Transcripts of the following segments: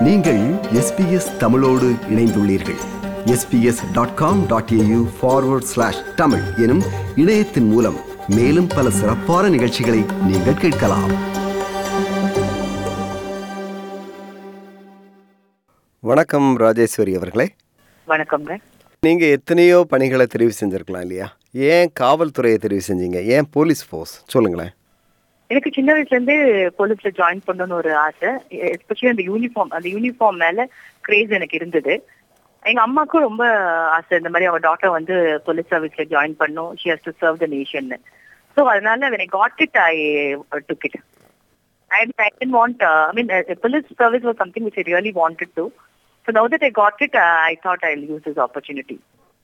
நீங்கள் எஸ்பிஎஸ் தமிழோடு இணைந்துள்ளீர்கள் SBS dot com dot AU forward slash Tamil எனும் இணையத்தின் மூலம் மேலும் பல சிறப்பான நிகழ்ச்சிகளை நீங்கள் கேட்கலாம் வணக்கம் ராஜேஸ்வரி அவர்களே வணக்கம்ங்க நீங்க எத்தனையோ பணிகளை தெரிவு செஞ்சிருக்கலாம் இல்லையா ஏன் காவல்துறையை தெரிவு செஞ்சீங்க ஏன் போலீஸ் ஃபோர்ஸ் சொல்லுங்களேன் எனக்கு சின்ன வயசுல இருந்து போலீஸ்ல ஜாயின் பண்ணணும்னு ஒரு ஆசை எஸ்பெஷலி அந்த யூனிஃபார்ம் அந்த யூனிஃபார்ம் மேல கிரேஸ் எனக்கு இருந்தது எங்க அம்மாக்கும் ரொம்ப ஆசை இந்த மாதிரி அவங்க டாட்டர் வந்து போலீஸ் சர்வீஸ்ல ஜாயின் பண்ணும் she has to serve the nation so அதனால when I got it I uh, took it I, I didn't want uh, I mean uh, police service was something which I really wanted to so now that I got it uh, I thought I'll use this opportunity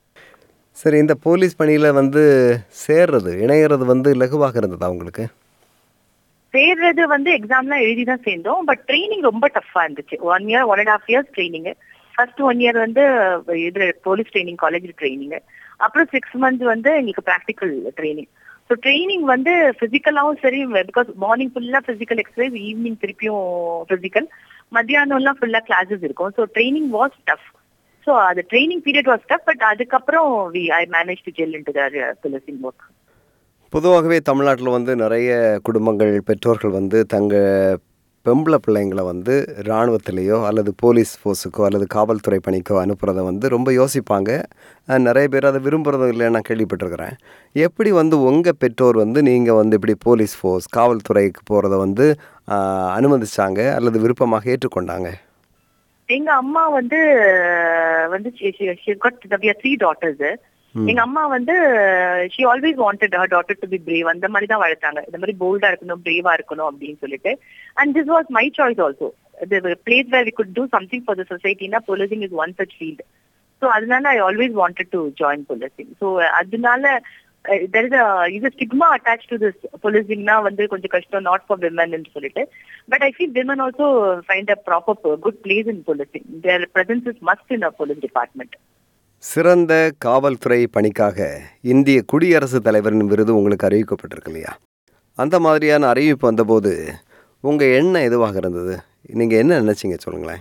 சரி இந்த police பணியில் வந்து சேர்றது இணையிறது வந்து லகுவாக இருந்ததா உங்களுக்கு சேர்றது வந்து எக்ஸாம்லாம் எழுதி தான் சேர்ந்தோம் பட் ட்ரைனிங் ரொம்ப டஃப்பா இருந்துச்சு one year one and half years training first one year வந்து இதுல போலீஸ் ட்ரைனிங் காலேஜ் ட்ரைனிங் அப்புறம் சிக்ஸ் மந்த்ஸ் வந்து எங்களுக்கு ப்ராக்டிக்கல் ட்ரைனிங் ஸோ ட்ரைனிங் வந்து பிசிக்கலாவும் சரி பிகாஸ் மார்னிங் ஃபுல்லா பிசிக்கல் எக்ஸசைஸ் ஈவினிங் திருப்பியும் பிசிக்கல் மத்தியானம்லாம் ஃபுல்லா கிளாஸஸ் இருக்கும் so training was tough so அது training period was tough but அதுக்கப்புறம் we I manage to gel into the policing work பொதுவாகவே தமிழ்நாட்டில் வந்து நிறைய குடும்பங்கள் பெற்றோர்கள் வந்து தங்க பெம்பளை பிள்ளைங்களை வந்து இராணுவத்திலேயோ அல்லது போலீஸ் ஃபோர்ஸுக்கோ அல்லது காவல்துறை பணிக்கோ அனுப்புகிறத வந்து ரொம்ப யோசிப்பாங்க அஹ் நிறைய பேர் அதை விரும்புகிறதும் இல்லை நான் கேள்விப்பட்டிருக்கிறேன் எப்படி வந்து உங்கள் பெற்றோர் வந்து நீங்கள் வந்து இப்படி போலீஸ் ஃபோர்ஸ் காவல்துறைக்கு போகிறத வந்து அஹ், அனுமதிச்சாங்க அல்லது விருப்பமாக ஏற்றுக்கொண்டாங்க எங்க அம்மா வந்து வந்து த்ரீ டாட்டர்ஸ் எங்க அம்மா வந்து she always wanted her daughter to be brave அந்த மாதிரி தான் வளர்த்தாங்க இந்த மாதிரி போல்டா இருக்கணும் பிரேவா இருக்கணும் அப்படின்னு சொல்லிட்டு and this was my choice also place where we could do something for the சொசைட்டினா policing is one such field so அதனால I always wanted to join policing so அதனால தெர் இஸ் இது ஸ்டிக்மா அட்டாச் டு திஸ் போலீசிங்னா வந்து கொஞ்சம் கஷ்டம் not for women சொல்லிட்டு but I feel women also find a proper good place in policing their presence is must in a police department சிறந்த காவல்துறை பணிக்காக இந்திய குடியரசுத் தலைவரின் விருது உங்களுக்கு அறிவிக்கப்பட்டிருக்கு இல்லையா அந்த மாதிரியான அறிவிப்பு வந்தபோது உங்கள் எண்ணம் எதுவாக இருந்தது நீங்கள் என்ன நினச்சிங்க சொல்லுங்களேன்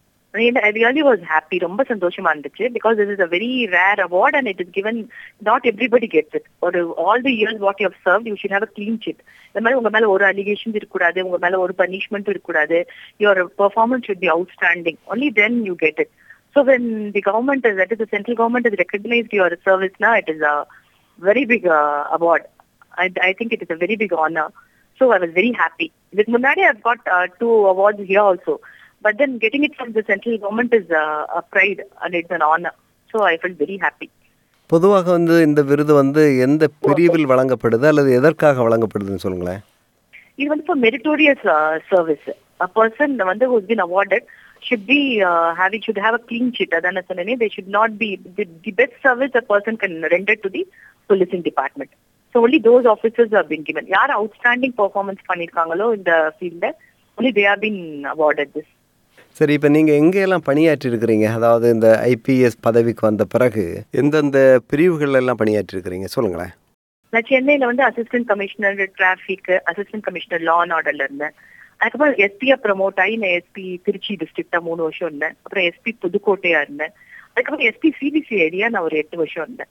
ஐ ரியலி வாஸ் ஹாப்பி ரொம்ப சந்தோஷமா இருந்துச்சு because this is a very rare award and it is given not everybody gets it ஒரு all the years what you serve you should have a clean chit இந்த மாதிரி உங்க மேல ஒரு allegation இருக்கக்கூடாது உங்க மேல ஒரு பனிஷ்மெண்ட் இருக்கக்கூடாது your performance should be outstanding only then you get it so when the government is that is central government is recognised your சர்வீஸ்னா it is a very big award I think it is a very big honour so I was very happy இதுக்கு முன்னாடி I got two awards here also but then getting it from the central government is uh, a pride and it's an honor. So I felt very happy. பொதுவாக வந்து இந்த விருது வந்து எந்த பிரிவில் வழங்கப்படுது அல்லது எதற்காக வழங்கப்படுதுன்னு சொல்லுங்களேன் இது வந்து for meritorious uh, service. A person வந்து who's been awarded should be uh, having should have a clean sheet. அதான சொன்னேனே they should not be the, the best service a person can render to the policing department. So only those officers have been given. யார் outstanding performance பண்ணிருக்காங்களோ இந்த ஃபீல்ட்ல only they have been awarded this. சரி இப்போ நீங்கள் எங்கெல்லாம் பணியாற்றி இருக்கிறீங்க அதாவது இந்த ஐபிஎஸ் பதவிக்கு வந்த பிறகு எந்தெந்த பிரிவுகள் எல்லாம் பணியாற்றி இருக்கிறீங்க சொல்லுங்களேன் நான் சென்னையில வந்து assistant commissioner traffic assistant commissioner law and ஆர்டர்ல இருந்தேன் அதுக்கப்புறம் எஸ்பியா ப்ரமோட் ஆகி நான் எஸ்பி திருச்சி டிஸ்ட்ரிக்டா மூணு வருஷம் இருந்தேன் அப்புறம் எஸ்பி புதுக்கோட்டையா இருந்தேன் அதுக்கப்புறம் எஸ்பி சிபிசிஐடியா நான் ஒரு எட்டு வருஷம் இருந்தேன்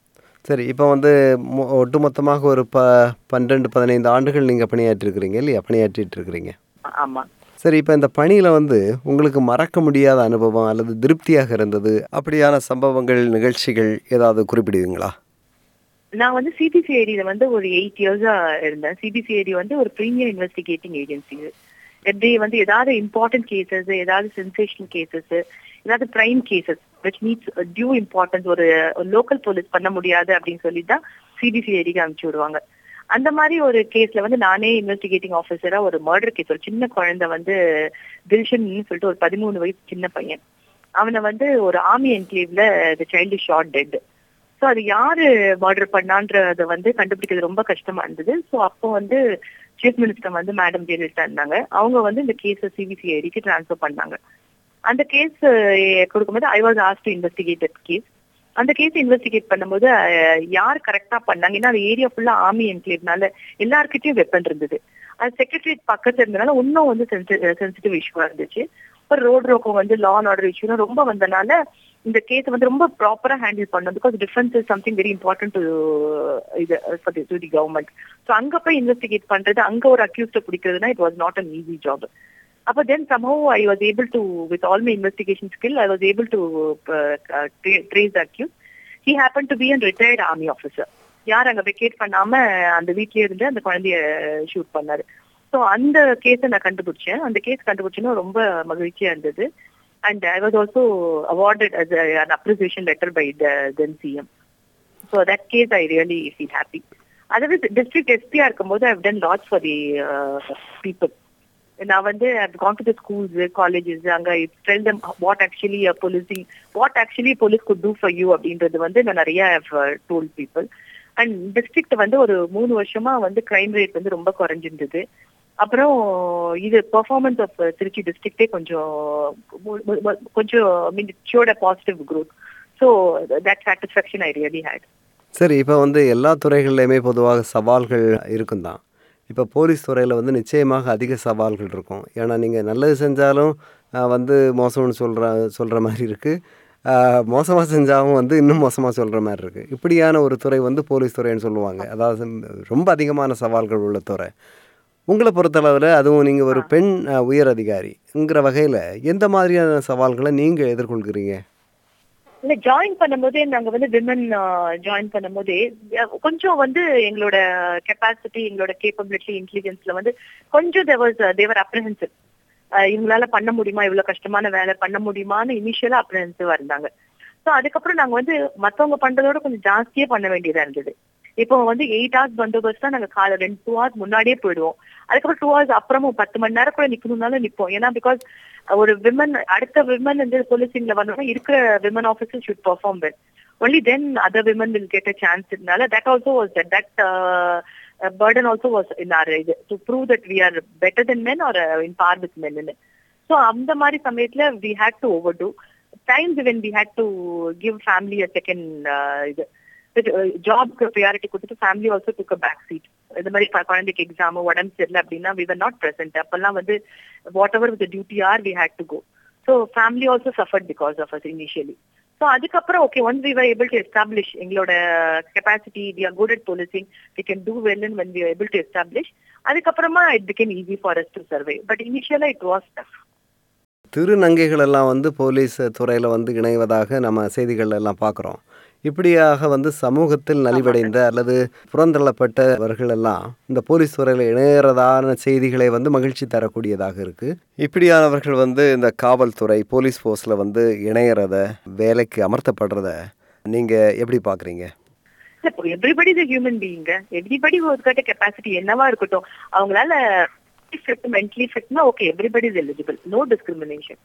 சரி இப்போ வந்து மொ- ஒட்டுமொத்தமாக ஒரு ப பன்னெண்டு பதினைந்து ஆண்டுகள் நீங்கள் பணியாற்றிருக்கிறீங்க இல்லையா பணியாற்றிட்டு இருக்கிறீங்க ஆ- ஆமா சரி இப்போ இந்த பணியில் வந்து உங்களுக்கு மறக்க முடியாத அனுபவம் அல்லது திருப்தியாக இருந்தது அப்படியான சம்பவங்கள் நிகழ்ச்சிகள் ஏதாவது குறிப்பிடுவீங்களா நான் வந்து சிபிசிஐடியில வந்து ஒரு எயிட் இயர்ஸா இருந்தேன் சிபிசிஐடி வந்து ஒரு ப்ரீமியர் இன்வெஸ்டிகேட்டிங் ஏஜென்சி எப்படி வந்து ஏதாவது இம்பார்ட்டன்ட் கேசஸ் ஏதாவது சென்சேஷனல் கேசஸ் ஏதாவது prime cases which needs due importance ஒரு லோக்கல் போலீஸ் பண்ண முடியாது அப்படின்னு சொல்லி தான் சிபிசிஐடிக்கு அனுப்பிச்சு விடுவாங்க அந்த மாதிரி ஒரு கேஸ்ல வந்து நானே இன்வெஸ்டிகேட்டிங் ஆஃபீஸரா ஒரு மர்டர் கேஸ் ஒரு சின்ன குழந்தை வந்து தில்ஷன் சொல்லிட்டு ஒரு பதிமூணு வயசு சின்ன பையன் அவனை வந்து ஒரு ஆர்மி என்க்ளேவ்ல சைல்டு ஷார்ட் டெட் ஸோ அது யாரு மர்டர் பண்ணான்றத வந்து கண்டுபிடிக்கிறது ரொம்ப கஷ்டமா இருந்தது ஸோ அப்போ வந்து சீஃப் மினிஸ்டர் வந்து மேடம் ஜெயலலிதா இருந்தாங்க அவங்க வந்து இந்த கேஸை சிபிசிஐடிக்கு ட்ரான்ஸ்ஃபர் பண்ணாங்க அந்த கேஸ் கொடுக்கும்போது I was asked to investigate that case அந்த கேஸ் இன்வெஸ்டிகேட் பண்ணும்போது அஹ், யார் கரெக்டா பண்ணாங்க ஏன்னா அந்த ஏரியா ஃபுல்லா ஆர்மி என்க்ளேவ்னால எல்லார்கிட்டயும் வெப்பன் இருந்தது அது செக்ரட்டரியேட் பக்கத்துல இருந்தனால இன்னும் வந்து சென்சிட்டிவ் இஷ்யூவா இருந்துச்சு ஒரு ரோட் ரோக்கம் வந்து லா அண்ட் ஆர்டர் இஷ்யூ ரொம்ப வந்தனால இந்த கேஸ் வந்து ரொம்ப ப்ராப்பரா ஹேண்டில் பண்ணும் because defence is something very important to இது டு தி கவர்மெண்ட் ஸோ அங்க போய் இன்வெஸ்டிகேட் பண்றது அங்க ஒரு அக்யூஸ்ட பிடிக்கிறதுனா it was not an easy job அப்ப then somehow I was able to with all my investigation skill I was able to trace accuse he happen to be an retired army officer யார் அங்க vacate பண்ணாம அந்த வீட்லயே இருந்து அந்த குழந்தைய shoot பண்ணாரு ஸோ அந்த கேஸை நான் கண்டுபிடிச்சேன் அந்த கேஸ் கண்டுபிடிச்சோன்னா ரொம்ப மகிழ்ச்சியா இருந்தது and I was also awarded as an appreciation letter by the then CM so that case I really feel happy அதாவது டிஸ்ட்ரிக்ட் எஸ்பியா இருக்கும்போது I done lots for the people நான் வந்து I gone to the schools colleges அங்க tell them what actually policing what actually police could do for you அப்படின்றது வந்து நான் நிறைய டோல் பீப்புள் அண்ட் டிஸ்ட்ரிக்ட் வந்து ஒரு மூணு வருஷமா வந்து கிரைம் ரேட் வந்து ரொம்ப குறைஞ்சிருந்தது அப்புறம் இது பெர்ஃபார்மன்ஸ் ஆஃப் திருச்சி டிஸ்ட்ரிக்டே கொஞ்சம் மு- மு- மு- கொஞ்சம் mean showed a positive growth so that satisfaction I really had சரி இப்போ வந்து எல்லா துறைகள்லையுமே பொதுவாக சவால்கள் இருக்கும் தான் இப்போ போலீஸ் துறையில் வந்து நிச்சயமாக அதிக சவால்கள் இருக்கும் ஏன்னா நீங்கள் நல்லது செஞ்சாலும் ஆஹ், வந்து மோசம்னு சொல்கிற சொல்கிற மாதிரி இருக்குது மோசமாக செஞ்சாலும் வந்து இன்னும் மோசமாக சொல்கிற மாதிரி இருக்குது இப்படியான ஒரு துறை வந்து போலீஸ் துறைன்னு சொல்லுவாங்க அதாவது ரொம்ப அதிகமான சவால்கள் உள்ள துறை உங்களை பொறுத்தளவில் அதுவும் நீங்கள் ஒரு பெண் ஆஹ், உயர் அதிகாரிங்கிற வகையில் எந்த மாதிரியான சவால்களை நீங்கள் எதிர்கொள்கிறீங்க இல்ல ஜாயின் பண்ணும்போதே நாங்க வந்து விமன் ஜாயின் பண்ணும்போதே அஹ், கொஞ்சம் வந்து எங்களோட கெப்பாசிட்டி எங்களோட கேப்பபிலிட்டி இன்டெலிஜென்ஸ்ல வந்து கொஞ்சம் தேவர் தேவர் அப்ரஹென்சிவ் இவங்களால பண்ண முடியுமா இவ்வளவு கஷ்டமான வேலை பண்ண முடியுமான்னு இனிஷியலா அப்ரஹென்சிவா இருந்தாங்க ஸோ அதுக்கப்புறம் நாங்க வந்து மத்தவங்க பண்றதோட கொஞ்சம் ஜாஸ்தியே பண்ண வேண்டியதா இருந்தது இப்போ வந்து எயிட் ஹவர்ஸ் பந்தோபஸ்ட் தான் நாங்க காலை ரெண்டு டூ ஹவர்ஸ் முன்னாடியே போயிடுவோம் அதுக்கப்புறம் டூ ஹவர்ஸ் அப்புறமும் பத்து மணி நேரம் கூட நிக்கணும்னாலும் நிப்போம் ஏன்னா பிகாஸ் ஒரு விமன் அடுத்த விமன் வந்து போலீசிங்ல வரணும்னா இருக்கிற women officer should perform well only then other women will get a chance இருந்தால that also was that burden also was in our இது to prove that we are better than men are in par with மென்னு so அந்த மாதிரி சமயத்துல we had to over two times when we had to give family a second இது ஜாப்க்கு priority கொடுத்துட்டு family also took a back seat இந்த மாதிரி ப- குழந்தைக்கு எக்ஸாம் உடம்பு சரியில்லை அப்படின்னா வி வர் நாட் பிரசன்ட் அப்பெல்லாம் வந்து whatever with duty or we had to go so family also suffered because of us initially so அதுக்கப்புறம் okay once we were able to establish எங்களோட capacity we are good at policing we can do well and when we are able to establish அதுக்கப்புறமா it became easy for us to serve but இனிஷியலா it was tough திருநங்கைகள் எல்லாம் வந்து police துறையில் வந்து இணைவதாக நம்ம செய்திகள் எல்லாம் பார்க்குறோம் இப்படியாக வந்து சமூகத்தில் நலிவடைந்த அல்லது புறந்தள்ளப்பட்டவர்கள் எல்லாம் இந்த போலீஸ் துறையில் இணையறதான செய்திகளை வந்து மகிழ்ச்சி தரக்கூடியதாக இருக்குது இப்படியானவர்கள் வந்து இந்த காவல்துறை போலீஸ் ஃபோர்ஸில் வந்து இணையறத வேலைக்கு அமர்த்தப்படுறத நீங்கள் எப்படி பார்க்குறீங்க everybody is human being everybody ஒரு கட்ட கெப்பாசிட்டி என்னவா இருக்கட்டும் அவங்களால ஃபிட் மென்டலி ஃபிட்னா okay everybody is eligible no discrimination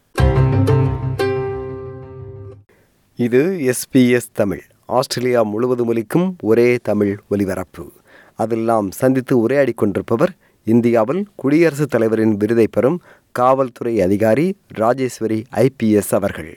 இது எஸ்பிஎஸ் தமிழ் ஆஸ்திரேலியா முழுவதும் ஒலிக்கும் ஒரே தமிழ் ஒலிபரப்பு அதில் நாம் சந்தித்து உரையாடிக் கொண்டிருப்பவர் இந்தியாவில் குடியரசுத் தலைவரின் விருதை பெறும் காவல்துறை அதிகாரி ராஜேஸ்வரி ஐபிஎஸ் அவர்கள்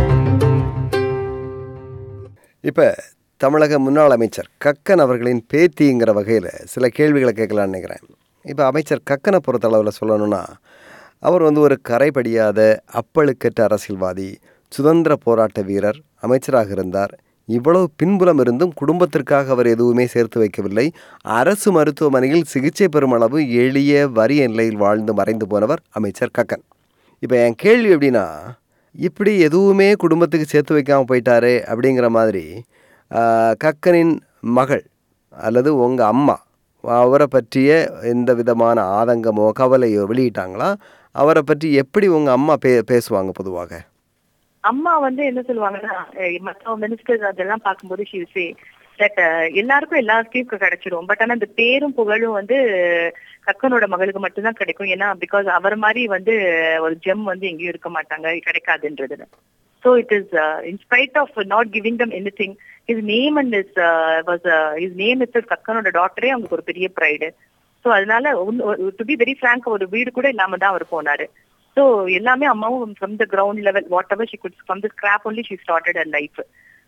இப்போ தமிழக முன்னாள் அமைச்சர் கக்கன் அவர்களின் பேத்திங்கிற வகையில் சில கேள்விகளை கேட்கலான்னு நினைக்கிறேன் இப்போ அமைச்சர் கக்கனை பொறுத்தளவில் சொல்லணும்னா அவர் வந்து ஒரு கரைபடியாத அப்பழுக்கற்ற அரசியல்வாதி சுதந்திர போராட்ட வீரர் அமைச்சராக இருந்தார் இவ்வளவு பின்புலம் இருந்தும் குடும்பத்திற்காக அவர் எதுவுமே சேர்த்து வைக்கவில்லை அரசு மருத்துவமனையில் சிகிச்சை பெறும் அளவு எளிய வறிய நிலையில் வாழ்ந்து மறைந்து போனவர் அமைச்சர் கக்கன் இப்போ என் கேள்வி எப்படின்னா இப்படி எதுவுமே குடும்பத்துக்கு சேர்த்து வைக்காமல் போயிட்டாரே அப்படிங்கிற மாதிரி ஆஹ், கக்கனின் மகள் அல்லது உங்கள் அம்மா அவரை பற்றிய எந்த விதமான ஆதங்கமோ கவலையோ வெளியிட்டாங்களா அவரை பற்றி எப்படி உங்கள் அம்மா பே பேசுவாங்க பொதுவாக அம்மா வந்து என்ன சொல்லுவாங்கன்னா அஹ் மத்த மினிஸ்டர்ஸ் அதெல்லாம் பார்க்கும்போது ஷீல்ஸே தட் எல்லாருக்கும் எல்லா ஸ்கீம் கிடைச்சிரும் பட் ஆனா இந்த பேரும் புகழும் வந்து கக்கனோட மகளுக்கு மட்டும்தான் கிடைக்கும் ஏன்னா பிகாஸ் அவர் மாதிரி வந்து ஒரு ஜெம் வந்து எங்கேயும் இருக்க மாட்டாங்க கிடைக்காதுன்றது so it is in spite of not giving them anything his name and is was his name is கக்கனோட டாக்டரே அவங்களுக்கு ஒரு பெரிய ப்ரைடு ஸோ அதனால டு பி வெரி ஃப்ராங்க் ஒரு வீடு கூட இல்லாம தான் அவர் போனாரு ஸோ எல்லாமே அம்மாவும் from the ground level whatever she could from the scrap only she started her life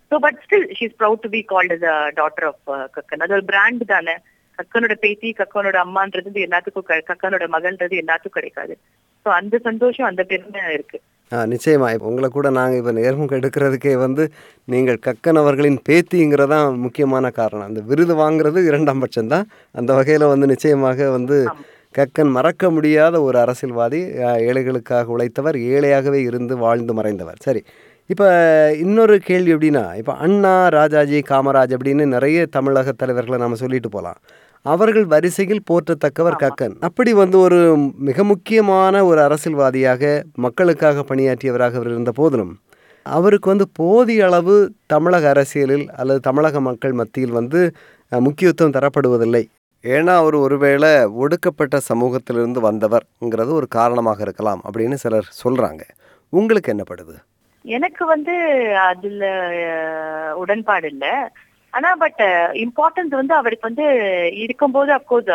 so but still she's proud to be called as a daughter of Kakkan அது ஒரு பிராண்ட் தானே கக்கனோட பேத்தி கக்கனோட அம்மான்றது எல்லாத்துக்கும் க- கக்கனோட மகள்ன்றது எல்லாத்துக்கும் கிடைக்காது ஸோ அந்த சந்தோஷம் அந்த பெருமை இருக்கு ஆ நிச்சயமா இப்ப உங்களை கூட நாங்கள் இப்போ நேர்முகம் எடுக்கிறதுக்கே வந்து நீங்கள் கக்கன் அவர்களின் பேத்திங்கிறதான் முக்கியமான காரணம் அந்த விருது வாங்குறது இரண்டாம் பட்சம்தான் அந்த வகையில் வந்து நிச்சயமாக வந்து ஆமா. கக்கன் மறக்க முடியாத ஒரு அரசியல்வாதி ஆ, ஏழைகளுக்காக உழைத்தவர் ஏழையாகவே இருந்து வாழ்ந்து மறைந்தவர் சரி இப்போ இன்னொரு கேள்வி எப்படின்னா இப்போ அண்ணா ராஜாஜி காமராஜ் அப்படின்னு நிறைய தமிழக தலைவர்களை நாம் சொல்லிட்டு போகலாம் அவர்கள் வரிசையில் போற்றத்தக்கவர் கக்கன் அப்படி வந்து ஒரு மிக முக்கியமான ஒரு அரசியல்வாதியாக மக்களுக்காக பணியாற்றியவராக அவர் இருந்த போதிலும் அவருக்கு வந்து போதிய அளவு தமிழக அரசியலில் அல்லது தமிழக மக்கள் மத்தியில் வந்து அஹ், முக்கியத்துவம் தரப்படுவதில்லை ஏன்னா அவர் ஒருவேளை ஒடுக்கப்பட்ட சமூகத்திலிருந்து வந்தவர்ங்கிறது ஒரு காரணமாக இருக்கலாம் அப்படின்னு சிலர் சொல்கிறாங்க உங்களுக்கு என்னப்படுது எனக்கு வந்து அதுல அஹ், உடன்பாடு இல்ல ஆனா பட் இம்பார்ட்டன்ஸ் வந்து அவருக்கு வந்து இருக்கும்போது of course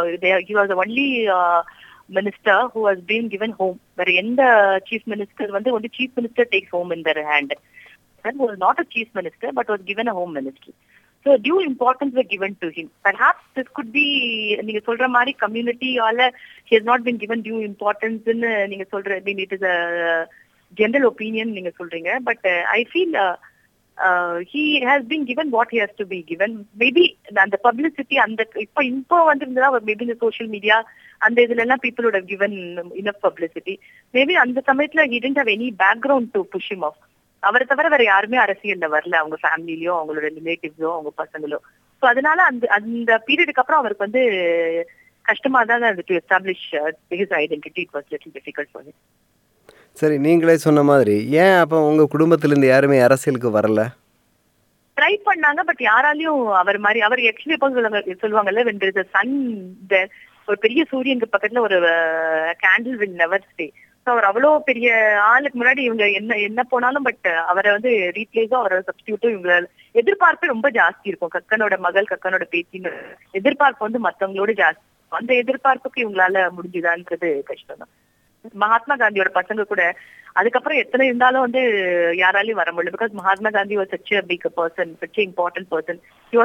he was only minister who was been given home வேற எந்த சீஃப் மினிஸ்டர் வந்து only chief minister takes home in their hand was not a chief minister but was given a home ministry. So due importance were given to him. Perhaps this could be நீங்க சொல்ற மாதிரி community ஆல he has not been given due importance ன்னு நீங்க சொல்ற I mean it is a general opinion நீங்க சொல்றீங்க but uh, I feel uh, uh, he has been given what he has to be given. Maybe அந்த publicity அந்த இப்போ இப்போ வந்திருந்தா மேபி இந்த சோஷியல் மீடியா அந்த இதுல எல்லாம் people would have given enough publicity. Maybe அந்த சமயத்துல he didn't have any background to push him off. அவரை தவிர வேற யாருமே அரசியல்ல வரல அவங்க ஃபேமிலிலயோ அவங்களோட ரிலேட்டிவ்ஸோ அவங்க பசங்களோ ஸோ அதனால அந்த அந்த பீரியடுக்கு அப்புறம் அவருக்கு வந்து கஷ்டமா தான் அது to establish his identity it was little difficult for him சரி நீங்களே சொன்ன மாதிரி ஏன் அப்போ உங்கள் குடும்பத்திலேருந்து யாருமே அரசியலுக்கு வரல ட்ரை பண்ணாங்க பட் யாராலையும் அவர் மாதிரி அவர் ஆக்சுவலி எப்போ சொல்லுவாங்க சொல்லுவாங்கல்ல வென் இஸ் சன் ஒரு பெரிய சூரியனுக்கு பக்கத்துல ஒரு candle will never stay so அவர் அவ்வளோ பெரிய ஆளுக்கு முன்னாடி இவங்க என்ன என்ன போனாலும் பட் அவரை வந்து ரீப்ளேஸோ அவரை சப்ஸ்டியூட்டோ இவங்க எதிர்பார்ப்பு ரொம்ப ஜாஸ்தி இருக்கும் கக்கனோட மகள் கக்கனோட பேத்தின்னு எதிர்பார்ப்பு வந்து மத்தவங்களோட ஜாஸ்தி அந்த எதிர்பார்ப்புக்கு இவங்களால முடிஞ்சுதான்றது கஷ்டம் தான் மகாத்மா காந்தியோட பசங்க கூட அதுக்கப்புறம் எத்தனை இருந்தாலும் வந்து யாராலையும் வர முடியல because Mahatma Gandhi was such big person such important person he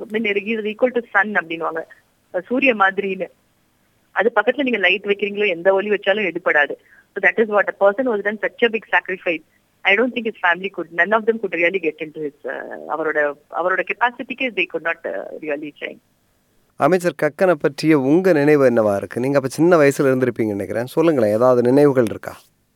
was equal to sun அப்படின்வாங்க சூரிய மாதிரின்னு அது பக்கத்துல நீங்க லைட் வைக்கிறீங்களோ எந்த ஒலி வச்சாலும் எடுபடாது so that is what a person was done such a big sacrifice I don't think is family could none of them could really get into his அவரோட அவரோட கெப்பாசிட்டிக்கு they could not really shine அமைச்சர் கக்கனை பற்றிய உங்கள் நினைவு என்னவா இருக்குது நீங்கள் அப்போ சின்ன வயசில் இருந்திருப்பீங்கன்னு நினைக்கிறேன் சொல்லுங்களேன் ஏதாவது நினைவுகள் இருக்கா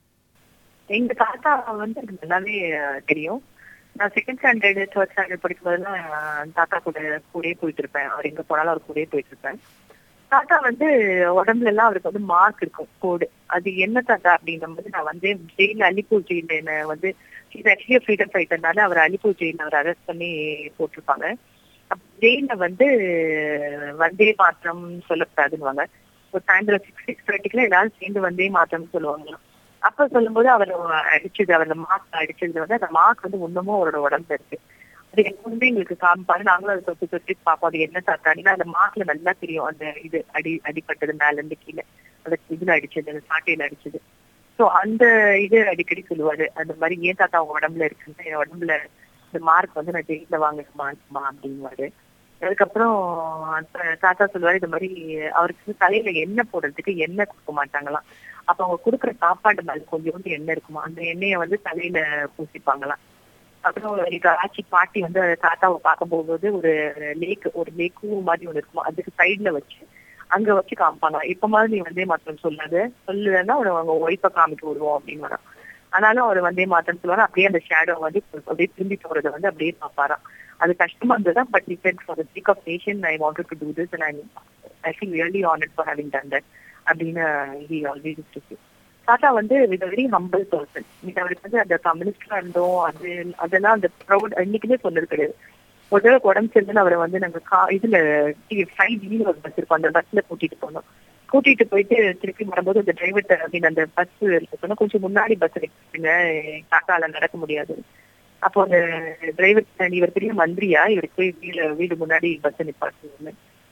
எங்க தாத்தா வந்து எனக்கு நல்லாவே அஹ், தெரியும் நான் செகண்ட் ஸ்டாண்டர்டு தேர்ட் ஸ்டாண்டர்ட் படிக்கும் போதெல்லாம் அஹ், தாத்தா கூட கூடயே போயிட்டு இருப்பேன் அவர் எங்க போனாலும் அவர் கூடயே போயிட்டு இருப்பேன் தாத்தா வந்து உடம்புல எல்லாம் அவருக்கு வந்து மார்க் இருக்கும் கோடு அது என்ன தாத்தா அப்படின்னும் போது நான் வந்து ஜெயில அலிப்பூர் ஜெயில என்ன வந்து இது ஆக்சுவலி ஃப்ரீடம் ஃபைட்டர்னால அவர் அலிப்பூர் ஜெயில அவர் அரெஸ்ட் பண்ணி போட்டிருப்பாங்க அப்ப ஜெயில வந்து வந்தே மாற்றம் சொல்லக்கூடாதுன்னுவாங்க ஒரு சாயந்தரம் சிக்ஸ் சிக்ஸ் தேர்ட்டிக்குள்ள எல்லாரும் சேர்ந்து வந்தே மாற்றம்னு சொல்லுவாங்களாம் அப்ப சொல்லும்போது அவர் அடிச்சது அவர் மார்க் அடிச்சது வந்து அந்த மார்க் வந்து இன்னமும் அவரோட உடம்புல இருக்கு அது எப்பவுமே எங்களுக்கு காமிப்பாரு நாங்களும் அதை தொட்டு தொட்டு பார்ப்போம் அது என்ன தாத்தாடினா அந்த மார்க்ல நல்லா தெரியும் அந்த இது அடி அடிப்பட்டது மேல இருந்து கீழே அந்த இதுல அடிச்சது அந்த சாட்டையில அடிச்சது சோ அந்த இது அடிக்கடி சொல்லுவாரு அந்த மாதிரி ஏன் தாத்தா அவங்க உடம்புல இருக்குன்னு என் உடம்புல இந்த மார்க் வந்து நான் ஜெயில வாங்கணுமா அப்படிங்குவாரு அதுக்கப்புறம் அந்த தாத்தா சொல்லுவாரு இந்த மாதிரி அவருக்கு தலையில எண்ணெய் போடுறதுக்கு எண்ணெய் கொடுக்க மாட்டாங்களாம் அப்ப அவங்க கொடுக்குற சாப்பாடு மேல கொஞ்சோண்டு எண்ணெய் இருக்குமா அந்த எண்ணெயை வந்து தலையில பூசிப்பாங்களாம் அப்புறம் எங்க ஆச்சி பாட்டி வந்து தாத்தாவை பார்க்க போகும்போது ஒரு லேக் ஒரு லேக் மாதிரி ஒண்ணு இருக்குமா அதுக்கு சைடுல வச்சு அங்க வச்சு காமிப்பாங்க இப்ப மாதிரி நீ வந்தே மாத்திரம் சொல்லாது சொல்லுன்னா ஒரு அவங்க ஒய்ஃபை காமிக்க விடுவோம் அப்படின்னு வரான் ஆனாலும் அவர் வந்தே மாத்திரம் சொல்லுவாரு அப்படியே அந்த ஷேடோ வந்து அப்படியே திரும்பி போறதை வந்து அப்படியே பார்ப்பாராம் அது கஷ்டமா இருந்ததா but depend for sake of nation I wanted to do this and I feel really honoured for having done that அப்படின்னு ஹி ஆல்வேஸ் இருக்கு தாத்தா வந்து வித் வெரி ஹம்பிள் பர்சன் இன்னைக்கு அவருக்கு வந்து அந்த கம்யூனிஸ்டா இருந்தோம் அது அதெல்லாம் அந்த ப்ரௌட் இன்னைக்குமே சொன்னது கிடையாது ஒரு தடவை உடம்பு சரியில்லைன்னு அவரை வந்து நாங்க கா இதுல ஃபைவ் ஜின்னு ஒரு பஸ் இருக்கும் அந்த பஸ்ல கூட்டிட்டு போனோம் கூட்டிட்டு போயிட்டு திருப்பி வரும்போது அந்த டிரைவர்கிட்ட அப்படின்னு அந்த பஸ் சொன்னா கொஞ்சம் முன்னாடி பஸ் வைக்கிறீங்க தாத்தால நடக்க முடியாது அப்போ அந்த டிரைவர் இவர் பெரிய மந்திரியா இவருக்கு போய் வீடு வீடு முன்னாடி பஸ் நிப்பாட்டு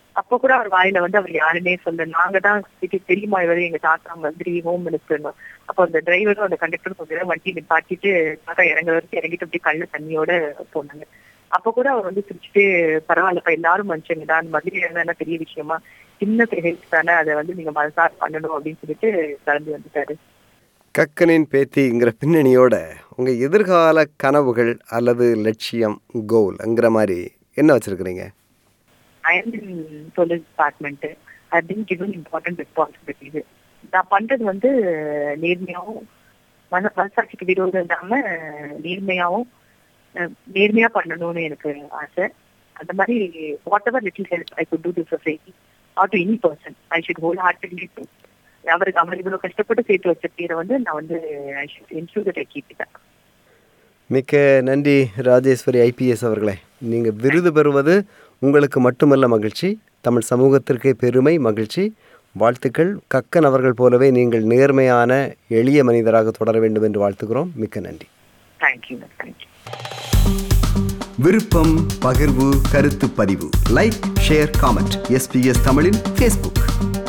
அப்ப கூட அவர் வாயில வந்து அவர் யாருன்னே சொல்ல நாங்க தான் இது தெரியுமா இவரு எங்க தாத்தா மந்திரி ஹோம் மினிஸ்டர் அப்போ அந்த டிரைவரும் அந்த கண்டக்டரும் கொஞ்ச நேரம் வண்டி நிப்பாட்டிட்டு தாத்தா இறங்குற வரைக்கும் இறங்கிட்டு அப்படியே கண்ணு தண்ணியோட போனாங்க அப்ப கூட அவர் வந்து சிரிச்சுட்டு பரவாயில்லப்பா எல்லாரும் மனுஷங்க தான் அந்த மாதிரி என்ன பெரிய விஷயமா சின்ன ஹெல்ப் தானே அதை வந்து நீங்க மனசார பண்ணணும் அப்படின்னு சொல்லிட்டு கலந்து வந்துட்டாரு கக்கனின் பேத்திங்கிற பின்னணியோட உங்கள் எதிர்கால கனவுகள் அல்லது லட்சியம் கோல்ங்கிற மாதிரி என்ன வச்சுருக்கிறீங்க அயர்ன் போலீஸ் டிபார்ட்மெண்ட் அப்படின்னு கிவன் இம்பார்ட்டன்ட் ரெஸ்பான்சிபிலிட்டி நான் பண்றது வந்து நேர்மையாவும் மன மனசாட்சிக்கு விரோதம் இல்லாம நேர்மையாவும் அஹ், நேர்மையா பண்ணணும்னு எனக்கு ஆசை அந்த மாதிரி whatever little help I could do to society or to any person I should wholeheartedly to அவருக்கு அவர் இவ்வளவு கஷ்டப்பட்டு சேர்த்து வச்ச பேரை வந்து நான் வந்து I should ensure that I keep it மிக்க நன்றி ராஜேஸ்வரி ஐபிஎஸ் அவர்களே நீங்கள் விருது பெறுவது உங்களுக்கு மட்டுமல்ல மகிழ்ச்சி தமிழ் சமூகத்திற்கே பெருமை மகிழ்ச்சி வாழ்த்துக்கள் கக்கன் அவர்கள் போலவே நீங்கள் நேர்மையான எளிய மனிதராக தொடர வேண்டும் என்று வாழ்த்துகிறோம் மிக்க நன்றி தேங்க்யூ தேங்க்யூ விருப்பம் பகிர்வு கருத்து பதிவு லைக் ஷேர் காமெண்ட் எஸ்பிஎஸ் தமிழின் ஃபேஸ்புக்